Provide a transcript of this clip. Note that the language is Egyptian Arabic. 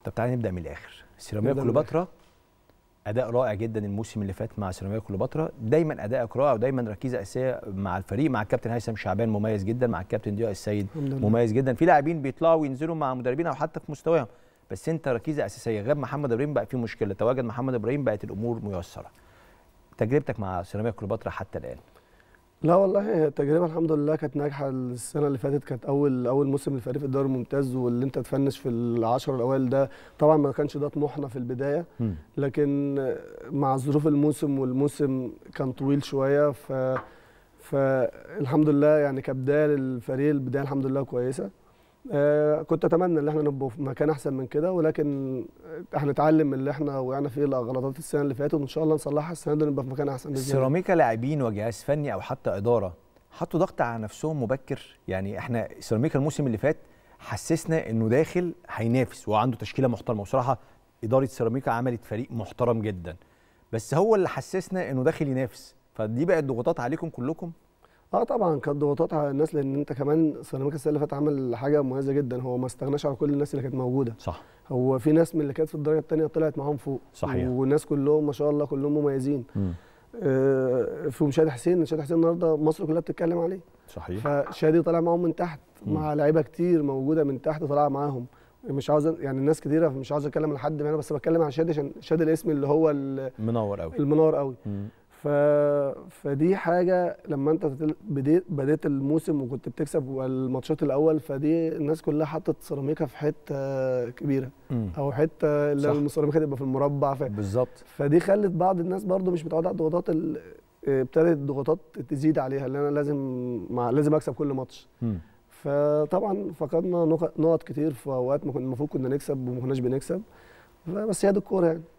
طب تعالى نبدا من الاخر سيراميكا نبدأ من كليوباترا اداء رائع جدا الموسم اللي فات مع سيراميكا كليوباترا دايما ادائك رائع ودايما ركيزه اساسيه مع الفريق مع الكابتن هيثم شعبان مميز جدا مع الكابتن ضياء السيد الحمد لله. مميز جدا في لاعبين بيطلعوا وينزلوا مع مدربين او حتى في مستواهم بس انت ركيزه اساسيه غاب محمد ابراهيم بقى في مشكله تواجد محمد ابراهيم بقت الامور ميسره تجربتك مع سيراميكا كليوباترا حتى الان لا والله التجربه الحمد لله كانت ناجحه السنه اللي فاتت كانت اول اول موسم للفريق في الدوري الممتاز واللي انت تفنش في العشر الاوائل ده طبعا ما كانش ده طموحنا في البدايه مم. لكن مع ظروف الموسم والموسم كان طويل شويه ف فالحمد لله يعني كبدايه للفريق البدايه الحمد لله كويسه آه كنت اتمنى ان احنا نبقى في مكان احسن من كده ولكن احنا نتعلم من اللي احنا وقعنا فيه الغلطات السنه اللي فاتت وان شاء الله نصلحها السنه دي ونبقى في مكان احسن باذن الله سيراميكا لاعبين وجهاز فني او حتى اداره حطوا ضغط على نفسهم مبكر يعني احنا سيراميكا الموسم اللي فات حسسنا انه داخل هينافس وعنده تشكيله محترمه وصراحه اداره سيراميكا عملت فريق محترم جدا بس هو اللي حسسنا انه داخل ينافس فدي بقت ضغوطات عليكم كلكم اه طبعا كانت ضغوطات على الناس لان انت كمان سيراميكا السنه اللي فاتت عمل حاجه مميزه جدا هو ما استغناش على كل الناس اللي كانت موجوده صح هو في ناس من اللي كانت في الدرجه الثانيه طلعت معاهم فوق صحيح. والناس كلهم ما شاء الله كلهم مميزين مم. آه في شادي حسين شادي حسين النهارده مصر كلها بتتكلم عليه صحيح فشادي طالع معاهم من تحت مم. مع لعيبه كتير موجوده من تحت طالعه معاهم مش عاوز يعني الناس كتيره مش عاوز اتكلم لحد هنا بس بتكلم عن شادي عشان شادي الاسم اللي هو ال- منور قوي المنور قوي مم. ف... فدي حاجه لما انت تتل- بديت بديت الموسم وكنت بتكسب الماتشات الاول فدي الناس كلها حطت سيراميكا في حته كبيره مم. او حته اللي صح. سيراميكا تبقى في المربع ف... بالظبط فدي خلت بعض الناس برضو مش متعوده على الضغوطات ال... ابتدت الضغوطات تزيد عليها اللي انا لازم مع... لازم اكسب كل ماتش مم. فطبعا فقدنا نق- نقط كتير في اوقات ما كنا المفروض كنا نكسب وما كناش بنكسب بس هي دي الكوره يعني